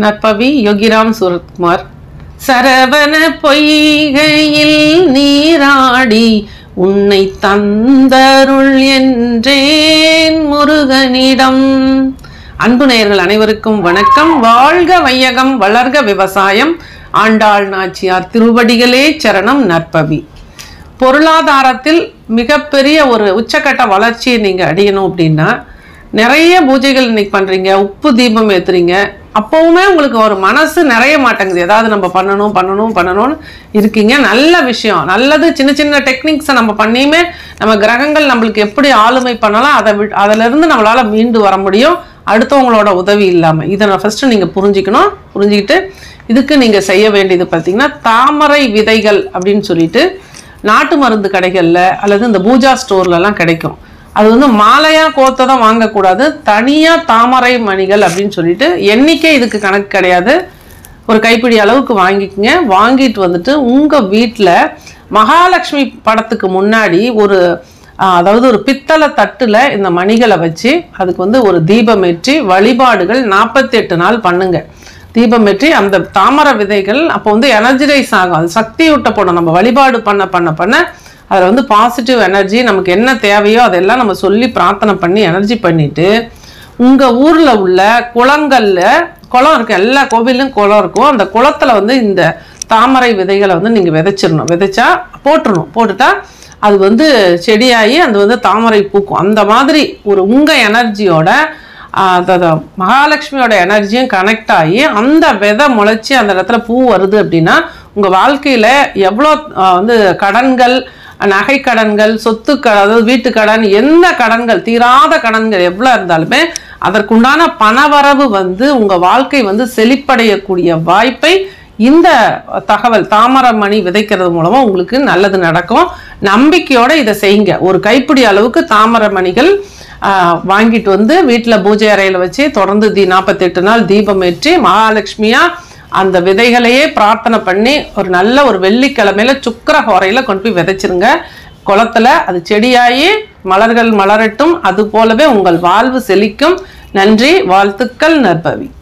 நற்பவி யோகிராம் சூரத்குமார் சரவண பொய்கையில் நீராடி உன்னை தந்தருள் என்றேன் முருகனிடம் அன்பு நேயர்கள் அனைவருக்கும் வணக்கம் வாழ்க வையகம் வளர்க விவசாயம் ஆண்டாள் நாச்சியார் திருவடிகளே சரணம் நற்பவி பொருளாதாரத்தில் மிகப்பெரிய ஒரு உச்சக்கட்ட வளர்ச்சியை நீங்கள் அடையணும் அப்படின்னா நிறைய பூஜைகள் இன்னைக்கு பண்ணுறீங்க உப்பு தீபம் ஏற்றுறீங்க அப்போவுமே உங்களுக்கு ஒரு மனசு நிறைய மாட்டேங்குது ஏதாவது நம்ம பண்ணணும் பண்ணணும் பண்ணணும்னு இருக்கீங்க நல்ல விஷயம் நல்லது சின்ன சின்ன டெக்னிக்ஸை நம்ம பண்ணியுமே நம்ம கிரகங்கள் நம்மளுக்கு எப்படி ஆளுமை பண்ணலாம் அதை வி அதிலிருந்து நம்மளால் மீண்டு வர முடியும் அடுத்தவங்களோட உதவி இல்லாமல் இதை நான் ஃபஸ்ட்டு நீங்கள் புரிஞ்சுக்கணும் புரிஞ்சுக்கிட்டு இதுக்கு நீங்கள் செய்ய வேண்டியது பார்த்தீங்கன்னா தாமரை விதைகள் அப்படின்னு சொல்லிட்டு நாட்டு மருந்து கடைகளில் அல்லது இந்த பூஜா ஸ்டோர்லலாம் கிடைக்கும் அது வந்து மாலையாக கோத்தை தான் வாங்கக்கூடாது தனியாக தாமரை மணிகள் அப்படின்னு சொல்லிட்டு எண்ணிக்கை இதுக்கு கணக்கு கிடையாது ஒரு கைப்பிடி அளவுக்கு வாங்கிக்கங்க வாங்கிட்டு வந்துட்டு உங்கள் வீட்டில் மகாலட்சுமி படத்துக்கு முன்னாடி ஒரு ஆ, அதாவது ஒரு பித்தளை தட்டில் இந்த மணிகளை வச்சு அதுக்கு வந்து ஒரு தீபம் ஏற்றி வழிபாடுகள் நாற்பத்தி எட்டு நாள் பண்ணுங்க தீபம் ஏற்றி அந்த தாமரை விதைகள் அப்போ வந்து எனர்ஜிடைஸ் ஆகும் அது சக்தி ஊட்டப்படும் நம்ம வழிபாடு பண்ண பண்ண பண்ண அதில் வந்து பாசிட்டிவ் எனர்ஜி நமக்கு என்ன தேவையோ அதெல்லாம் நம்ம சொல்லி பிரார்த்தனை பண்ணி எனர்ஜி பண்ணிட்டு உங்கள் ஊரில் உள்ள குளங்கள்ல குளம் இருக்கு எல்லா கோவிலும் குளம் இருக்கும் அந்த குளத்துல வந்து இந்த தாமரை விதைகளை வந்து நீங்கள் விதைச்சிடணும் விதைச்சா போட்டுறணும் போட்டுட்டா அது வந்து செடியாகி அது வந்து தாமரை பூக்கும் அந்த மாதிரி ஒரு உங்கள் எனர்ஜியோட அதாவது மகாலட்சுமியோட எனர்ஜியும் கனெக்ட் ஆகி அந்த விதை முளைச்சி அந்த இடத்துல பூ வருது அப்படின்னா உங்கள் வாழ்க்கையில் எவ்வளோ ஆஹ், வந்து கடன்கள் நகை கடன்கள் சொத்து க அதாவது வீட்டு கடன் எந்த கடன்கள் தீராத கடன்கள் எவ்வளோ இருந்தாலுமே அதற்குண்டான பணவரவு வந்து உங்கள் வாழ்க்கை வந்து செழிப்படையக்கூடிய வாய்ப்பை இந்த தகவல் தாமரமணி விதைக்கிறது மூலமா உங்களுக்கு நல்லது நடக்கும் நம்பிக்கையோட இதை செய்யுங்க ஒரு கைப்பிடி அளவுக்கு தாமரமணிகள் ஆஹ், வாங்கிட்டு வந்து வீட்டில் பூஜை அறையில் வச்சு தொடர்ந்து தி நாற்பத்தெட்டு நாள் தீபம் ஏற்றி மகாலட்சுமியா அந்த விதைகளையே பிரார்த்தனை பண்ணி ஒரு நல்ல ஒரு வெள்ளிக்கிழமையில சுக்கர ஹோரையில் கொண்டு போய் விதைச்சிருங்க குளத்துல அது செடியாகி மலர்கள் மலரட்டும் அது போலவே உங்கள் வாழ்வு செழிக்கும் நன்றி வாழ்த்துக்கள் நற்பவி